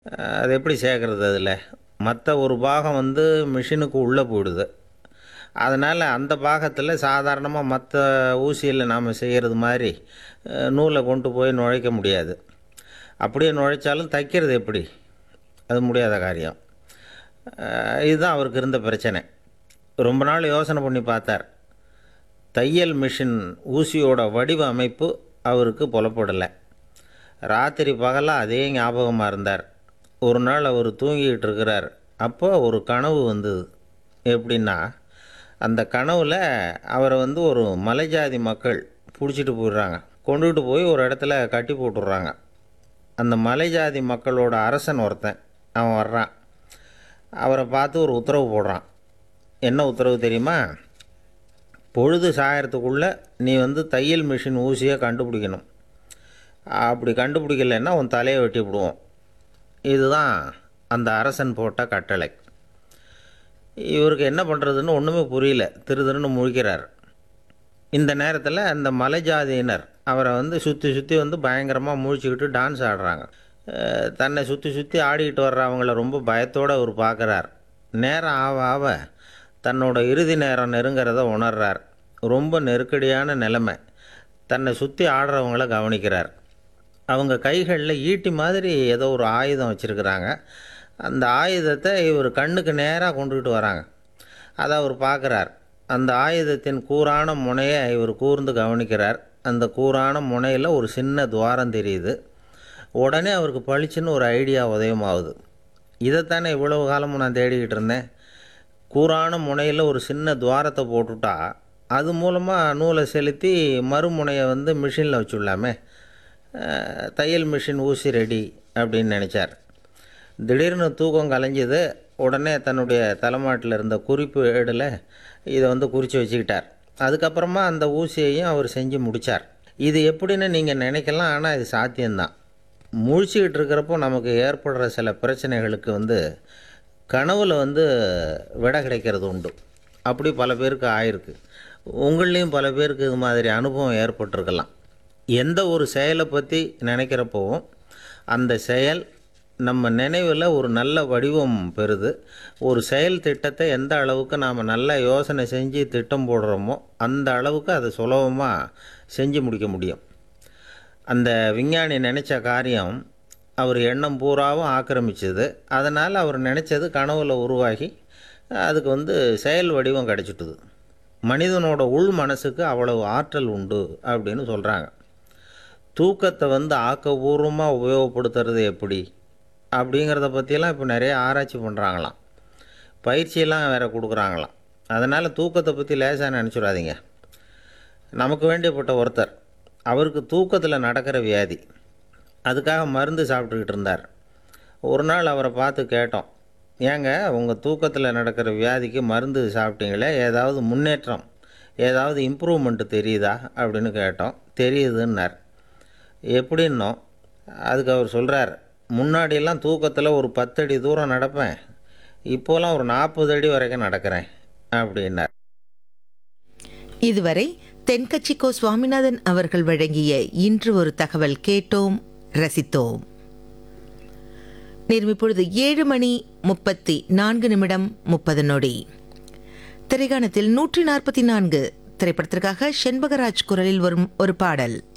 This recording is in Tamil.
அது எப்படி சேர்க்குறது அதில் மற்ற ஒரு பாகம் வந்து மிஷினுக்கு உள்ளே போயிடுது அதனால் அந்த பாகத்தில் சாதாரணமாக மற்ற ஊசியில் நாம் செய்கிறது மாதிரி அஹ், நூலை கொண்டு போய் நுழைக்க முடியாது அப்படியே நுழைச்சாலும் தைக்கிறது எப்படி அது முடியாத காரியம் அஹ், இதுதான் அவருக்கு இருந்த பிரச்சனை ரொம்ப நாள் யோசனை பண்ணி பார்த்தார் தையல் மிஷின் ஊசியோட வடிவ அமைப்பு அவருக்கு புலப்படலை ராத்திரி பகலாக அதே ஞாபகமாக இருந்தார் ஒரு நாள் அவர் தூங்கிக்கிட்டு இருக்கிறார் அப்போ ஒரு கனவு வந்தது எப்படின்னா அந்த கனவில் அவரை வந்து ஒரு மலைஜாதி மக்கள் பிடிச்சிட்டு போயிடுறாங்க கொண்டுகிட்டு போய் ஒரு இடத்துல கட்டி போட்டுடுறாங்க அந்த மலைஜாதி மக்களோட அரசன் ஒருத்தன் அவன் வர்றான் அவரை பார்த்து ஒரு உத்தரவு போடுறான் என்ன உத்தரவு தெரியுமா பொழுது சாயறதுக்குள்ளே நீ வந்து தையல் மிஷின் ஊசியை கண்டுபிடிக்கணும் அப்படி கண்டுபிடிக்கலைன்னா உன் தலையை வெட்டி விடுவோம் இதுதான் அந்த அரசன் போட்ட கட்டளை இவருக்கு என்ன பண்ணுறதுன்னு ஒன்றுமே புரியல திரு திருன்னு முழிக்கிறார் இந்த நேரத்தில் அந்த மலை ஜாதியினர் அவரை வந்து சுற்றி சுற்றி வந்து பயங்கரமாக முழிச்சுக்கிட்டு டான்ஸ் ஆடுறாங்க அஹ் தன்னை சுற்றி சுற்றி ஆடிக்கிட்டு வர்றவங்கள ரொம்ப பயத்தோடு அவர் பார்க்குறார் நேரம் ஆவ ஆவ தன்னோட இறுதி நேரம் நெருங்கிறத உணர்றார் ரொம்ப நெருக்கடியான நிலைமை தன்னை சுற்றி ஆடுறவங்கள கவனிக்கிறார் அவங்க கைகளில் ஈட்டி மாதிரி ஏதோ ஒரு ஆயுதம் வச்சுருக்கிறாங்க அந்த ஆயுதத்தை இவர் கண்ணுக்கு நேராக கொண்டுக்கிட்டு வராங்க அதை அவர் பார்க்குறார் அந்த ஆயுதத்தின் கூரான முனையை இவர் கூர்ந்து கவனிக்கிறார் அந்த கூரான முனையில் ஒரு சின்ன துவாரம் தெரியுது உடனே அவருக்கு பளிச்சுன்னு ஒரு ஐடியா உதயமாகுது இதைத்தானே இவ்வளவு காலமும் நான் தேடிக்கிட்டு இருந்தேன் கூரான முனையில் ஒரு சின்ன துவாரத்தை போட்டுட்டா அது மூலமாக நூலை செலுத்தி மறுமுனையை வந்து மிஷினில் வச்சுடலாமே அஹ், தையல் மிஷின் ஊசி ரெடி அப்படின்னு நினச்சார் திடீர்னு தூக்கம் கலைஞ்சது உடனே தன்னுடைய தலைமாட்டில் இருந்த குறிப்பு ஏடில் இதை வந்து குறித்து வச்சுக்கிட்டார் அதுக்கப்புறமா அந்த ஊசியையும் அவர் செஞ்சு முடித்தார் இது எப்படின்னு நீங்கள் நினைக்கலாம் ஆனால் இது சாத்தியம்தான் முழிச்சுக்கிட்டு இருக்கிறப்போ நமக்கு ஏற்படுற சில பிரச்சனைகளுக்கு வந்து கனவுல வந்து விடை கிடைக்கிறது உண்டு அப்படி பல பேருக்கு ஆயிருக்கு உங்கள்லேயும் பல பேருக்கு இது மாதிரி அனுபவம் ஏற்பட்டிருக்கலாம் எந்த ஒரு செயலை பற்றி நினைக்கிறப்போவும் அந்த செயல் நம்ம நினைவில் ஒரு நல்ல வடிவம் பெறுது ஒரு செயல் திட்டத்தை எந்த அளவுக்கு நாம் நல்ல யோசனை செஞ்சு திட்டம் போடுறோமோ அந்த அளவுக்கு அதை சுலபமாக செஞ்சு முடிக்க முடியும் அந்த விஞ்ஞானி நினச்ச காரியம் அவர் எண்ணம் பூராவும் ஆக்கிரமிச்சது அதனால் அவர் நினச்சது கனவுல உருவாகி அதுக்கு வந்து செயல் வடிவம் கிடைச்சிட்டுது மனிதனோட உள் மனசுக்கு அவ்வளவு ஆற்றல் உண்டு அப்படின்னு சொல்கிறாங்க தூக்கத்தை வந்து ஆக்கபூர்வமாக உபயோகப்படுத்துறது எப்படி அப்படிங்கிறத பற்றியெல்லாம் இப்போ நிறைய ஆராய்ச்சி பண்ணுறாங்களாம் பயிற்சியெல்லாம் வேறு கொடுக்குறாங்களாம் அதனால் தூக்கத்தை பற்றி லேசாக நினச்சிடாதீங்க நமக்கு வேண்டியப்பட்ட ஒருத்தர் அவருக்கு தூக்கத்தில் நடக்கிற வியாதி அதுக்காக மருந்து சாப்பிட்டுக்கிட்டு இருந்தார் ஒரு நாள் அவரை பார்த்து கேட்டோம் ஏங்க உங்கள் தூக்கத்தில் நடக்கிற வியாதிக்கு மருந்து சாப்பிட்டீங்களே ஏதாவது முன்னேற்றம் ஏதாவது இம்ப்ரூவ்மெண்ட்டு தெரியுதா அப்படின்னு கேட்டோம் தெரியுதுன்னார் எப்படின்னோம் அதுக்கு அவர் சொல்கிறார் முன்னாடியெல்லாம் தூக்கத்தில் ஒரு பத்தடி தூரம் நடப்பேன் இப்போலாம் ஒரு நாற்பது அடி வரைக்கும் நடக்கிறேன் அப்படின்னார் இதுவரை தென்கட்சி கோ சுவாமிநாதன் அவர்கள் வழங்கிய இன்று ஒரு தகவல் கேட்டோம் ரசித்தோம் நேரம் இப்பொழுது ஏழு மணி முப்பத்தி நான்கு நிமிடம் முப்பது நொடி திரைகாணத்தில் நூற்றி நாற்பத்தி நான்கு திரைப்படத்திற்காக செண்பகராஜ் குரலில் வரும் ஒரு பாடல்